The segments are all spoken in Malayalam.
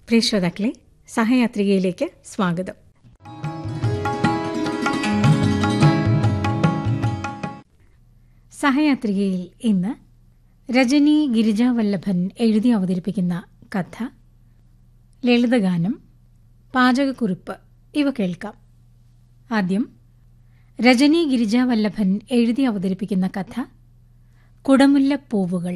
പ്രിയ ശ്രോതാക്കളെ സഹയാത്രികയിലേക്ക് സ്വാഗതം സഹയാത്രികയിൽ ഇന്ന് രജനി ഗിരിജാവല്ലഭൻ എഴുതി അവതരിപ്പിക്കുന്ന കഥ ലളിതഗാനം പാചകക്കുറിപ്പ് ഇവ കേൾക്കാം ആദ്യം രജനി ഗിരിജാവല്ലഭൻ എഴുതി അവതരിപ്പിക്കുന്ന കഥ കുടമുല്ലപ്പൂവുകൾ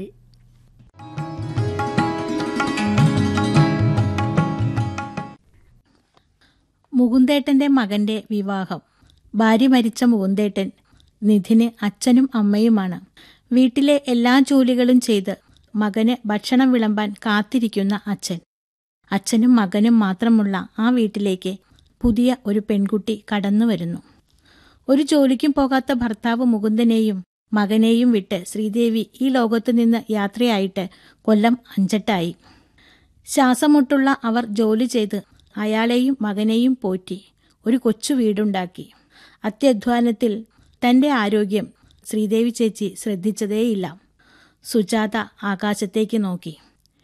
മുകുന്ദേട്ടന്റെ മകന്റെ വിവാഹം ഭാര്യ മരിച്ച മുകുന്ദേട്ടൻ നിധിന് അച്ഛനും അമ്മയുമാണ് വീട്ടിലെ എല്ലാ ജോലികളും ചെയ്ത് മകന് ഭക്ഷണം വിളമ്പാൻ കാത്തിരിക്കുന്ന അച്ഛൻ അച്ഛനും മകനും മാത്രമുള്ള ആ വീട്ടിലേക്ക് പുതിയ ഒരു പെൺകുട്ടി കടന്നു വരുന്നു ഒരു ജോലിക്കും പോകാത്ത ഭർത്താവ് മുകുന്ദനെയും മകനെയും വിട്ട് ശ്രീദേവി ഈ ലോകത്തു നിന്ന് യാത്രയായിട്ട് കൊല്ലം അഞ്ചെട്ടായി ശ്വാസമുട്ടുള്ള അവർ ജോലി ചെയ്ത് അയാളെയും മകനെയും പോറ്റി ഒരു കൊച്ചു വീടുണ്ടാക്കി അത്യധ്വാനത്തിൽ തന്റെ ആരോഗ്യം ശ്രീദേവി ചേച്ചി ശ്രദ്ധിച്ചതേയില്ല സുജാത ആകാശത്തേക്ക് നോക്കി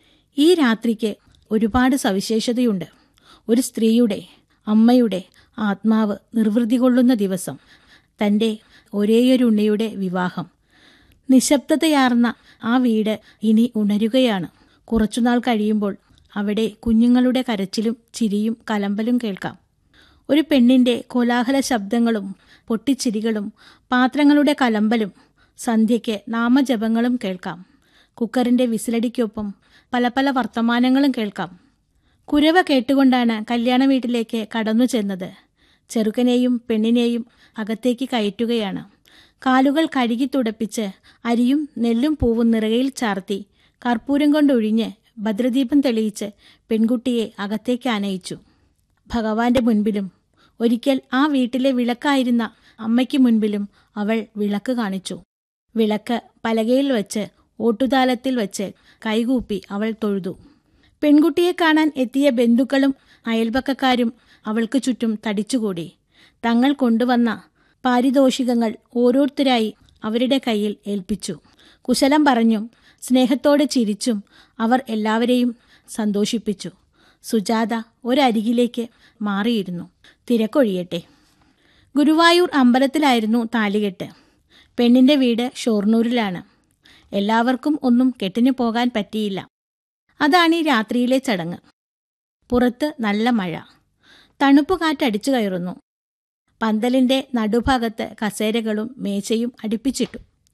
ഈ രാത്രിക്ക് ഒരുപാട് സവിശേഷതയുണ്ട് ഒരു സ്ത്രീയുടെ അമ്മയുടെ ആത്മാവ് നിർവൃതി കൊള്ളുന്ന ദിവസം തൻ്റെ ഒരേയൊരു ഉണ്ണിയുടെ വിവാഹം നിശബ്ദതയാർന്ന ആ വീട് ഇനി ഉണരുകയാണ് കുറച്ചുനാൾ കഴിയുമ്പോൾ അവിടെ കുഞ്ഞുങ്ങളുടെ കരച്ചിലും ചിരിയും കലമ്പലും കേൾക്കാം ഒരു പെണ്ണിന്റെ കോലാഹല ശബ്ദങ്ങളും പൊട്ടിച്ചിരികളും പാത്രങ്ങളുടെ കലമ്പലും സന്ധ്യയ്ക്ക് നാമജപങ്ങളും കേൾക്കാം കുക്കറിന്റെ വിസിലടിക്കൊപ്പം പല പല വർത്തമാനങ്ങളും കേൾക്കാം കുരവ കേട്ടുകൊണ്ടാണ് കല്യാണ വീട്ടിലേക്ക് കടന്നു ചെന്നത് ചെറുക്കനെയും പെണ്ണിനെയും അകത്തേക്ക് കയറ്റുകയാണ് കാലുകൾ കഴുകി തുടപ്പിച്ച് അരിയും നെല്ലും പൂവും നിറകയിൽ ചാർത്തി കർപ്പൂരം കൊണ്ടൊഴിഞ്ഞ് ഭദ്രദീപം തെളിയിച്ച് പെൺകുട്ടിയെ അകത്തേക്ക് ആനയിച്ചു ഭഗവാന്റെ മുൻപിലും ഒരിക്കൽ ആ വീട്ടിലെ വിളക്കായിരുന്ന അമ്മയ്ക്ക് മുൻപിലും അവൾ വിളക്ക് കാണിച്ചു വിളക്ക് പലകയിൽ വച്ച് ഓട്ടുതാലത്തിൽ വച്ച് കൈകൂപ്പി അവൾ തൊഴുതു പെൺകുട്ടിയെ കാണാൻ എത്തിയ ബന്ധുക്കളും അയൽപക്കക്കാരും അവൾക്ക് ചുറ്റും തടിച്ചുകൂടി തങ്ങൾ കൊണ്ടുവന്ന പാരിതോഷികങ്ങൾ ഓരോരുത്തരായി അവരുടെ കയ്യിൽ ഏൽപ്പിച്ചു കുശലം പറഞ്ഞും സ്നേഹത്തോടെ ചിരിച്ചും അവർ എല്ലാവരെയും സന്തോഷിപ്പിച്ചു സുജാത ഒരരികിലേക്ക് മാറിയിരുന്നു തിരക്കൊഴിയട്ടെ ഗുരുവായൂർ അമ്പലത്തിലായിരുന്നു താലികെട്ട് പെണ്ണിന്റെ വീട് ഷൊർണൂരിലാണ് എല്ലാവർക്കും ഒന്നും കെട്ടിനു പോകാൻ പറ്റിയില്ല അതാണ് ഈ രാത്രിയിലെ ചടങ്ങ് പുറത്ത് നല്ല മഴ തണുപ്പ് കാറ്റടിച്ചു കയറുന്നു പന്തലിന്റെ നടുഭാഗത്ത് കസേരകളും മേശയും അടുപ്പിച്ചിട്ടു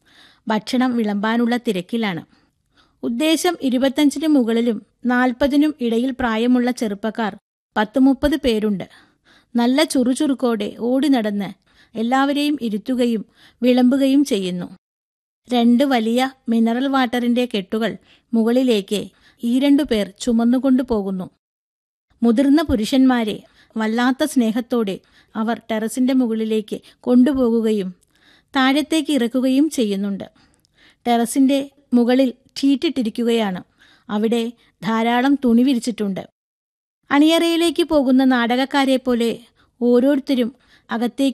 ഭക്ഷണം വിളമ്പാനുള്ള തിരക്കിലാണ് ഉദ്ദേശം ഇരുപത്തഞ്ചിന് മുകളിലും നാൽപ്പതിനും ഇടയിൽ പ്രായമുള്ള ചെറുപ്പക്കാർ പത്ത് മുപ്പത് പേരുണ്ട് നല്ല ചുറുചുറുക്കോടെ ഓടി നടന്ന് എല്ലാവരെയും ഇരുത്തുകയും വിളമ്പുകയും ചെയ്യുന്നു രണ്ട് വലിയ മിനറൽ വാട്ടറിന്റെ കെട്ടുകൾ മുകളിലേക്ക് ഈ രണ്ടു പേർ ചുമന്നുകൊണ്ടു പോകുന്നു മുതിർന്ന പുരുഷന്മാരെ വല്ലാത്ത സ്നേഹത്തോടെ അവർ ടെറസിന്റെ മുകളിലേക്ക് കൊണ്ടുപോകുകയും താഴത്തേക്ക് ഇറക്കുകയും ചെയ്യുന്നുണ്ട് ടെറസിന്റെ മുകളിൽ ഷീറ്റിട്ടിരിക്കുകയാണ് അവിടെ ധാരാളം തുണി വിരിച്ചിട്ടുണ്ട് അണിയറയിലേക്ക് പോകുന്ന നാടകക്കാരെ പോലെ ഓരോരുത്തരും അകത്തേക്ക്